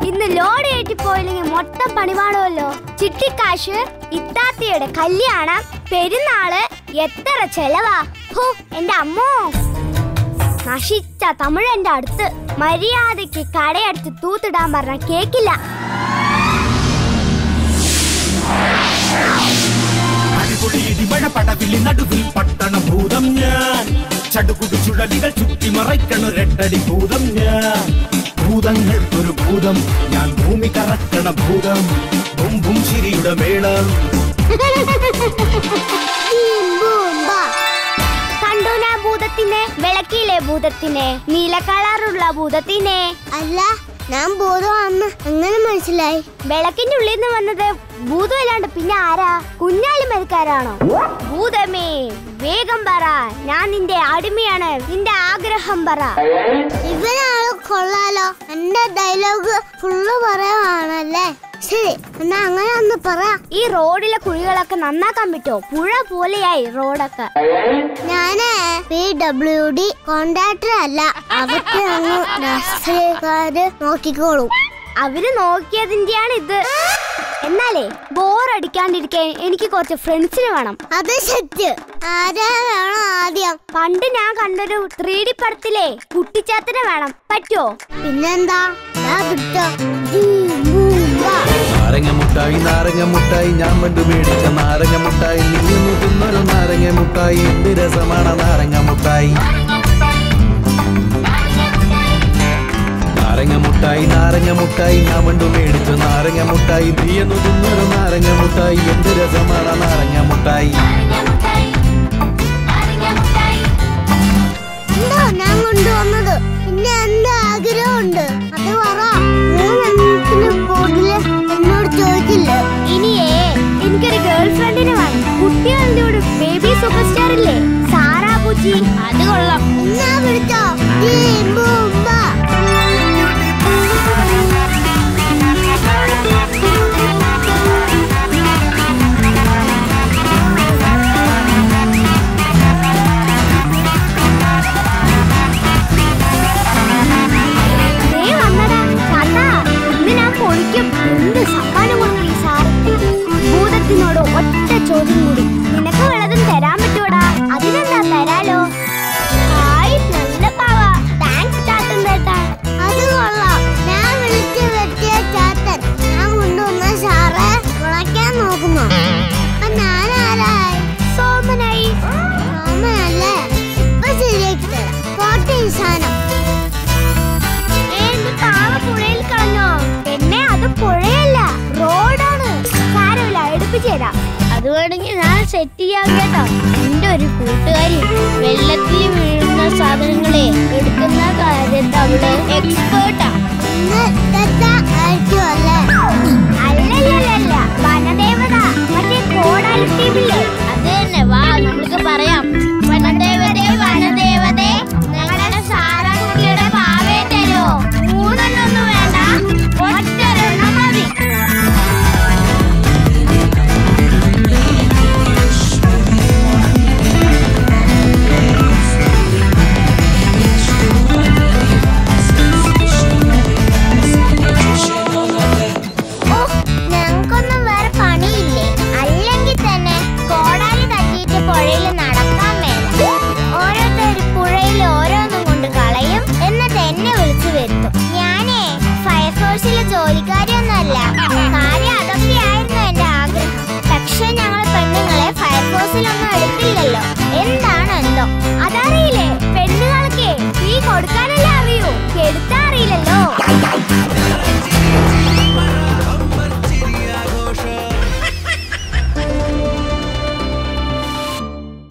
ഇന്ന് ലോഡ് കയറ്റി പോയില്ലെങ്കിൽ മൊത്തം പണിപാടുമല്ലോ ചിട്ടിക്കാശ് ഇത്താത്തിയുടെ കല്യാണം പെരുന്നാള് എത്ര ചെലവാ ഹോ എന്റെ അമ്മോ നശിച്ച തമിഴ് എന്റെ അടുത്ത് മര്യാദയ്ക്ക് കടയടുത്ത് തൂത്തിടാൻ പറഞ്ഞ കേക്കില്ല അടിപൊളി ഇടിമഴ പടവിളി നടുവിൽ പട്ടണ ഭൂതം ഞാൻ ചടുകുടു ചുഴലികൾ ചുറ്റി മറയ്ക്കണ രണ്ടടി ഭൂതം ഞാൻ ഭൂതങ്ങൾക്കൊരു ഭൂതം ഞാൻ ഭൂമി കറക്കണ ഭൂതം ബുംബും ചിരിയുടെ മേളം കണ്ടു ഞാൻ ഭൂതത്തിനെ വിളക്കിലെ ഭൂതത്തിനെ നീല കളറുള്ള ഭൂതത്തിനെ അല്ല ഞാൻ ബോധമാണെന്ന് അങ്ങനെ മനസ്സിലായി വിളക്കിന്റെ ഉള്ളിൽ നിന്ന് വന്നത് ഭൂതമല്ലാണ്ട് പിന്നെ ആരാ കുഞ്ഞാലി മരിക്കാരാണോ ഭൂതമേ വേഗം പറ ഞാൻ നിന്റെ അടിമയാണ് നിന്റെ ആഗ്രഹം പറ ഇവനാള് കൊള്ളാലോ എന്റെ ഡയലോഗ് ഫുള്ള് പറയാണല്ലേ ശരി എന്നാ അങ്ങനെ ഒന്ന് പറ ഈ റോഡിലെ കുഴികളൊക്കെ നന്നാക്കാൻ പറ്റോ പുഴ പോലെയായി റോഡൊക്കെ ഞാന് പി ഡബ്ല്യു ഡി കോൺട്രാക്ടർ അല്ല അവർക്ക് അങ്ങ് രാഷ്ട്രീയക്കാര് നോക്കിക്കോളും അവര് നോക്കിയതിന്റെയാണ് ഇത് എന്നാലേ ബോറടിക്കാണ്ടിരിക്കാൻ എനിക്ക് കുറച്ച് ഫ്രണ്ട്സിന് വേണം അത് സെറ്റ് ആരാ വേണം ആദ്യം പണ്ട് ഞാൻ കണ്ടൊരു ത്രീ ഡി പടത്തിലെ കുട്ടിച്ചാത്തനെ വേണം പറ്റോ പിന്നെന്താ ദാ പിടിച്ചോ. ജീ, ബൂം, ബാ. നാരങ്ങ മുട്ടായി നാരങ്ങ മുട്ടായി ഞാൻ പണ്ട് മേടിച്ച നാരങ്ങ മുട്ടായി നീന്നു തിന്നൊരു നാരങ്ങ മുട്ടായി എന്ത് രസമാണ് നാരങ്ങ മുട്ടായി നാരങ്ങ മുട്ടായി നാരങ്ങ മുട്ടായി ഞാൻ പണ്ട് മേടിച്ച നാരങ്ങ മുട്ടായി നീന്നു തിന്നൊരു നാരങ്ങ മുട്ടായി എന്ത് രസമാണ് നാരങ്ങ മുട്ടായി എന്തോ ഞാൻ കൊണ്ടുവന്നത് പിന്നെ എന്റെ ആഗ്രഹമുണ്ട് അത് പറ മൂന്നെണ്ണത്തിന് കൂടുതല് എന്നോട് ചോദിച്ചില്ലേ ഇനിയേ എനിക്കൊരു ഗേൾ ഫ്രണ്ടിന് വേണം കുട്ടികളുടെ ഒരു ബേബി സൂപ്പർ സ്റ്റാർ ഇല്ലേ സാറാ പൂച്ചി അത് കൊള്ളാം എന്നാ പിടിച്ചോ ജീ, ബൂം, ബാ. ദേ വന്നടാ ചാത്താ ഇന്ന് ഞാൻ പൊളിക്കും എന്ത് സമ്മാനം കൊടുക്കും ഈ സാർ ഭൂതത്തിനോട് ഒറ്റ ചോദ്യം കൂടി നിനക്ക് വല്ലതും തരാൻ പറ്റൂടാ അതിനെന്താ തരാലോ ഹായ് നല്ല പാവ താങ്ക്സ് ചാത്തൻ ചേട്ടാ അത് കൊള്ളാം ഞാൻ വിളിച്ചു വെട്ടിയ ചാത്തൻ ഞാൻ കൊണ്ടുവന്ന സാറെ വിളക്കാൻ നോക്കുന്നു അപ്പൊ ഞാൻ ആരായി സോമനായി സോമനല്ലേ ഇപ്പൊ ശരിയാക്കി തരാം പോട്ടെ ഈ സാധനം ഏത് പാവ പുഴയിൽ കളഞ്ഞോ എന്നെ അത് പുഴയല്ല റോഡാണ് സാരമില്ല എടുപ്പിച്ചു തരാം അത് വേണമെങ്കിൽ ഞാൻ സെറ്റ് ചെയ്യാം കേട്ടോ എന്റെ ഒരു കൂട്ടുകാരി വെള്ളത്തിൽ വീഴുന്ന സാധനങ്ങളെ എടുക്കുന്ന കാര്യത്തിൽ അവള് എക്സ്പേർട്ടാ ഇന്ന് തെറ്റ ആയിരിക്കുമല്ലേ അല്ലല്ലല്ല വനദേവത മറ്റേ കോടാലി ടീമില്ലേ അത് തന്നെ വാ നമുക്ക് പറയാം വനദേവതേ വനദേവതേ ഞങ്ങളുടെ സാറാക്കുട്ടിയുടെ പാവേ തരോ മൂന്നെണ്ണൊന്നും വേണ്ട ഒറ്റൊരെണ്ണം മതി ഓ ഞങ്ങൾക്കൊന്നും വേറെ പണിയില്ലേ അല്ലെങ്കിൽ തന്നെ കോടാലി തട്ടിയിട്ട് പുഴയിൽ നടക്കാൻ മേല ഓരോരുത്തർ പുഴയിൽ ഓരോന്നും കൊണ്ട് കളയും എന്നിട്ട് എന്നെ വിളിച്ചു വരുത്തും ഞാനേ ഫയർഫോഴ്സിലെ ജോലിക്കാരിയൊന്നുമല്ല കാര്യം അതൊക്കെയായിരുന്നു എന്റെ ആഗ്രഹം പക്ഷെ ഞങ്ങൾ പെണ്ണുങ്ങളെ ഫയർഫോഴ്സിലൊന്നും എടുക്കില്ലല്ലോ എന്താണ് എന്തോ അതറിയില്ലേ പെണ്ണുങ്ങൾക്ക് തീ കൊടുക്കാനല്ലേ അറിയൂ കെടുത്താ അറിയില്ലല്ലോ